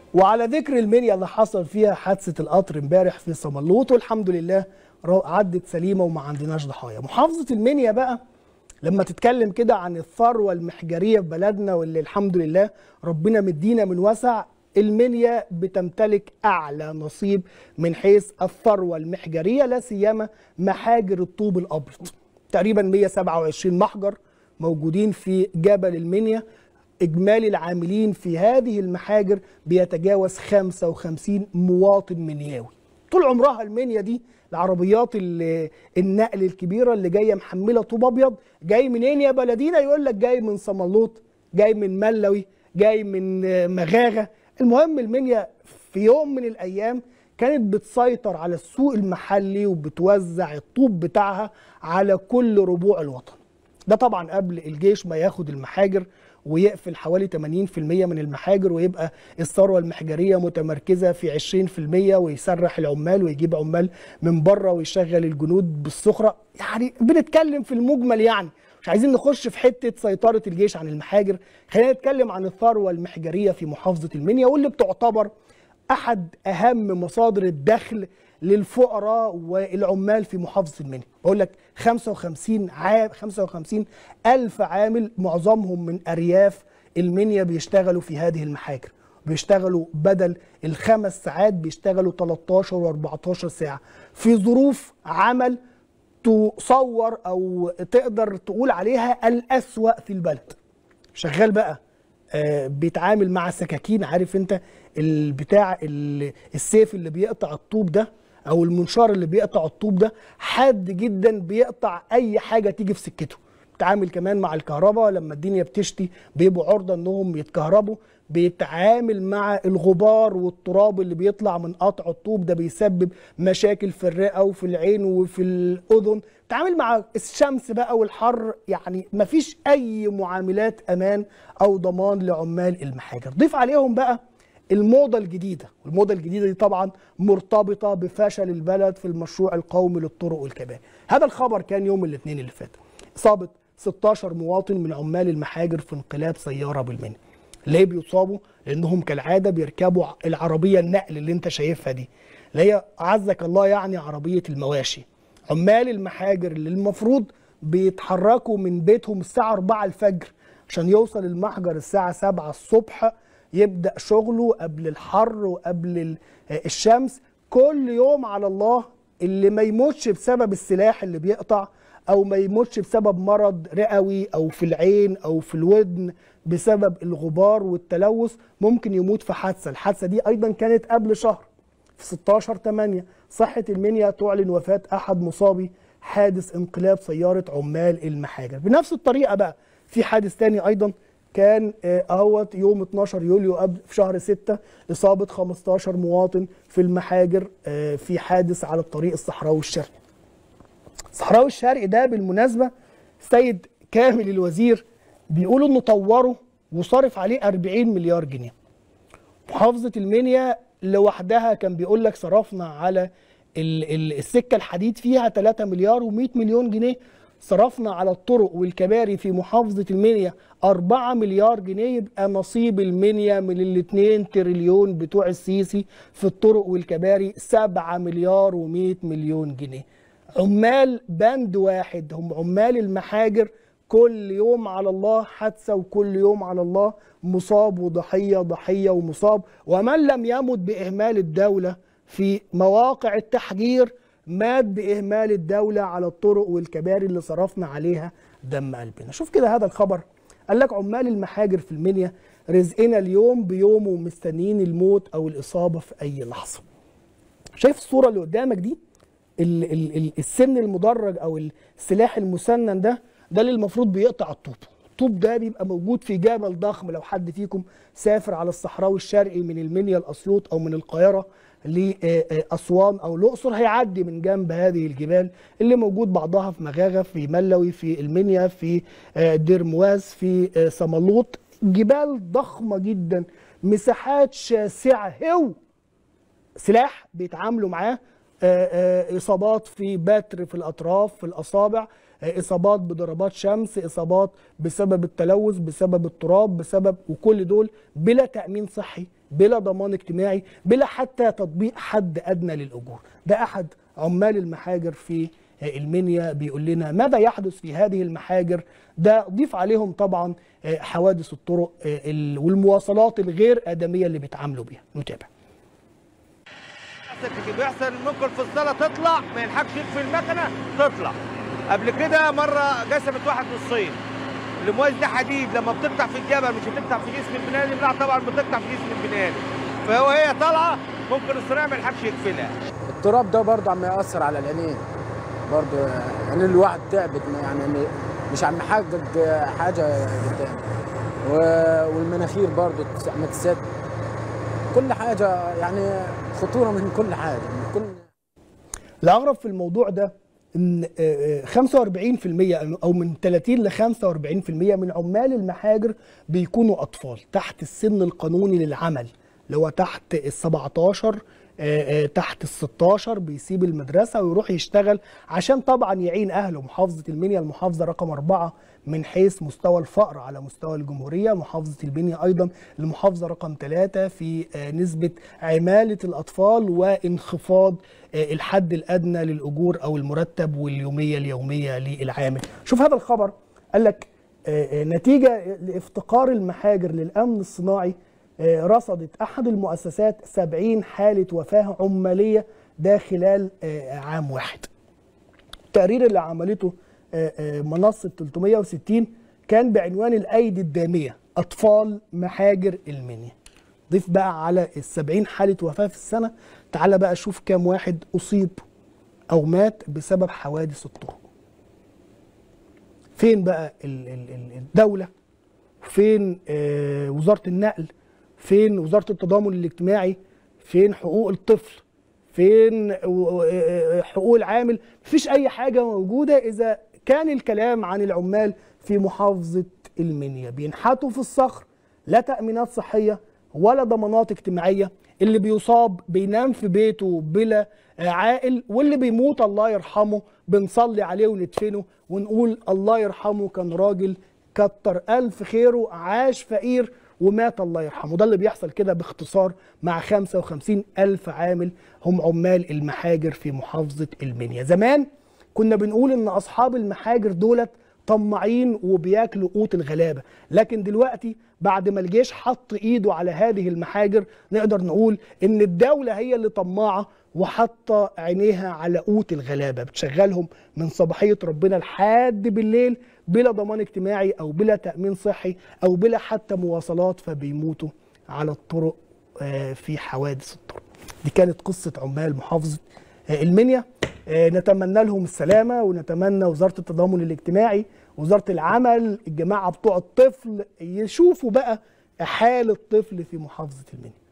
وعلى ذكر المنيا اللي حصل فيها حادثه القطر امبارح في صملوط والحمد لله عدت سليمه وما عندناش ضحايا محافظه المنيا بقى لما تتكلم كده عن الثروه المحجريه في بلدنا واللي الحمد لله ربنا مدينا من وسع المنيا بتمتلك اعلى نصيب من حيث الثروه المحجريه لا سيما محاجر الطوب الابيض تقريبا 127 محجر موجودين في جبل المنيا اجمالي العاملين في هذه المحاجر بيتجاوز 55 مواطن منياوي طول عمرها المنيا دي العربيات النقل الكبيره اللي جايه محمله طوب ابيض جاي منين يا بلدينا يقول لك جاي من صملوط جاي من ملوي جاي من مغاغه المهم المنيا في يوم من الايام كانت بتسيطر على السوق المحلي وبتوزع الطوب بتاعها على كل ربوع الوطن ده طبعا قبل الجيش ما ياخد المحاجر ويقفل حوالي 80% من المحاجر ويبقى الثروه المحجريه متمركزه في 20% ويسرح العمال ويجيب عمال من بره ويشغل الجنود بالسخره يعني بنتكلم في المجمل يعني مش عايزين نخش في حته سيطره الجيش عن المحاجر خلينا نتكلم عن الثروه المحجريه في محافظه المنيا واللي بتعتبر احد اهم مصادر الدخل للفقراء والعمال في محافظه المنيا بقول لك 55 عام 55 الف عامل معظمهم من ارياف المنيا بيشتغلوا في هذه المحاجر بيشتغلوا بدل الخمس ساعات بيشتغلوا 13 و14 ساعه في ظروف عمل تصور او تقدر تقول عليها الاسوا في البلد شغال بقى آه بيتعامل مع سكاكين عارف انت البتاع السيف اللي بيقطع الطوب ده او المنشار اللي بيقطع الطوب ده حاد جدا بيقطع اي حاجه تيجي في سكته بيتعامل كمان مع الكهرباء لما الدنيا بتشتي بيبقوا عرضه انهم يتكهربوا بيتعامل مع الغبار والتراب اللي بيطلع من قطع الطوب ده بيسبب مشاكل في الرئه وفي العين وفي الاذن بيتعامل مع الشمس بقى والحر يعني مفيش اي معاملات امان او ضمان لعمال المحاجر ضيف عليهم بقى الموضة الجديدة والموضة الجديدة دي طبعا مرتبطة بفشل البلد في المشروع القومي للطرق والكباري هذا الخبر كان يوم الاثنين اللي فات إصابة 16 مواطن من عمال المحاجر في انقلاب سيارة بالمنيا ليه بيصابوا؟ لأنهم كالعادة بيركبوا العربية النقل اللي انت شايفها دي اللي هي أعزك الله يعني عربية المواشي عمال المحاجر اللي المفروض بيتحركوا من بيتهم الساعة 4 الفجر عشان يوصل المحجر الساعة 7 الصبح يبدا شغله قبل الحر وقبل الشمس كل يوم على الله اللي ما يموتش بسبب السلاح اللي بيقطع او ما يموتش بسبب مرض رئوي او في العين او في الودن بسبب الغبار والتلوث ممكن يموت في حادثه الحادثه دي ايضا كانت قبل شهر في 16 8 صحه المنيا تعلن وفاه احد مصابي حادث انقلاب سياره عمال المحاجر بنفس الطريقه بقى في حادث تاني ايضا كان اهوت يوم 12 يوليو قبل في شهر 6 اصابه 15 مواطن في المحاجر في حادث على الطريق الصحراوي الشرقي. الصحراوي الشرقي ده بالمناسبه السيد كامل الوزير بيقولوا انه طوره وصرف عليه 40 مليار جنيه. محافظه المنيا لوحدها كان بيقول لك صرفنا على السكه الحديد فيها 3 مليار و100 مليون جنيه صرفنا على الطرق والكباري في محافظة المنيا 4 مليار جنيه يبقى نصيب المنيا من ال 2 تريليون بتوع السيسي في الطرق والكباري 7 مليار و100 مليون جنيه عمال بند واحد هم عمال المحاجر كل يوم على الله حادثة وكل يوم على الله مصاب وضحية ضحية ومصاب ومن لم يمت بإهمال الدولة في مواقع التحجير مات بإهمال الدولة على الطرق والكباري اللي صرفنا عليها دم قلبنا شوف كده هذا الخبر قال لك عمال المحاجر في المنيا رزقنا اليوم بيوم ومستنيين الموت أو الإصابة في أي لحظة شايف الصورة اللي قدامك دي ال ال ال السن المدرج أو السلاح المسنن ده ده اللي المفروض بيقطع الطوب الطوب ده بيبقى موجود في جبل ضخم لو حد فيكم سافر على الصحراوي الشرقي من المنيا لأسيوط أو من القاهرة لأسوان أو الأقصر هيعدي من جنب هذه الجبال اللي موجود بعضها في مغاغة في ملوي في المنيا في دير مواز في صملوط جبال ضخمة جدا مساحات شاسعة هو سلاح بيتعاملوا معاه إصابات في بتر في الأطراف في الأصابع اصابات بضربات شمس اصابات بسبب التلوث بسبب التراب بسبب وكل دول بلا تامين صحي بلا ضمان اجتماعي بلا حتى تطبيق حد ادنى للاجور ده احد عمال المحاجر في المنيا بيقول لنا ماذا يحدث في هذه المحاجر ده ضيف عليهم طبعا حوادث الطرق والمواصلات الغير ادميه اللي بيتعاملوا بيها نتابع بيحصل ممكن في الصاله تطلع ما يلحقش يطفي المكنه تطلع قبل كده مره قسمت واحد نصين المواز ده حديد لما بتقطع في الجبل مش بتقطع في جسم البني ادم لا طبعا بتقطع في جسم البني ادم فهو هي طالعه ممكن الصناعي ما يلحقش يقفلها التراب ده برضه عم ياثر على العينين برضه يعني الواحد تعبت يعني مش عم يحقق حاجه قدام والمناخير برضه عم تسد كل حاجه يعني خطوره من كل حاجه من كل الاغرب في الموضوع ده ان 45% او من 30 ل 45% من عمال المحاجر بيكونوا اطفال تحت السن القانوني للعمل اللي هو تحت ال 17 تحت ال 16 بيسيب المدرسه ويروح يشتغل عشان طبعا يعين اهله محافظه المنيا المحافظه رقم أربعة من حيث مستوى الفقر على مستوى الجمهوريه محافظه المنيا ايضا المحافظه رقم ثلاثة في نسبه عماله الاطفال وانخفاض الحد الادنى للاجور او المرتب واليوميه اليوميه للعامل شوف هذا الخبر قال لك نتيجه لافتقار المحاجر للامن الصناعي رصدت احد المؤسسات 70 حاله وفاه عماليه ده خلال عام واحد التقرير اللي عملته منصه 360 كان بعنوان الايدي الداميه اطفال محاجر المنيا ضيف بقى على ال 70 حاله وفاه في السنه تعالى بقى شوف كام واحد اصيب او مات بسبب حوادث الطرق فين بقى الدوله فين وزاره النقل فين وزاره التضامن الاجتماعي فين حقوق الطفل فين حقوق العامل مفيش اي حاجه موجوده اذا كان الكلام عن العمال في محافظه المنيا بينحتوا في الصخر لا تامينات صحيه ولا ضمانات اجتماعيه اللي بيصاب بينام في بيته بلا عائل واللي بيموت الله يرحمه بنصلي عليه وندفنه ونقول الله يرحمه كان راجل كتر ألف خيره عاش فقير ومات الله يرحمه ده اللي بيحصل كده باختصار مع 55 ألف عامل هم عمال المحاجر في محافظة المنيا زمان كنا بنقول إن أصحاب المحاجر دولت طماعين وبياكلوا قوت الغلابة لكن دلوقتي بعد ما الجيش حط إيده على هذه المحاجر نقدر نقول إن الدولة هي اللي طماعة وحاطة عينيها على قوت الغلابة بتشغلهم من صباحية ربنا لحد بالليل بلا ضمان اجتماعي او بلا تامين صحي او بلا حتى مواصلات فبيموتوا على الطرق في حوادث الطرق دي كانت قصه عمال محافظه المنيا نتمنى لهم السلامه ونتمنى وزاره التضامن الاجتماعي وزاره العمل الجماعه بتوع الطفل يشوفوا بقى حال الطفل في محافظه المنيا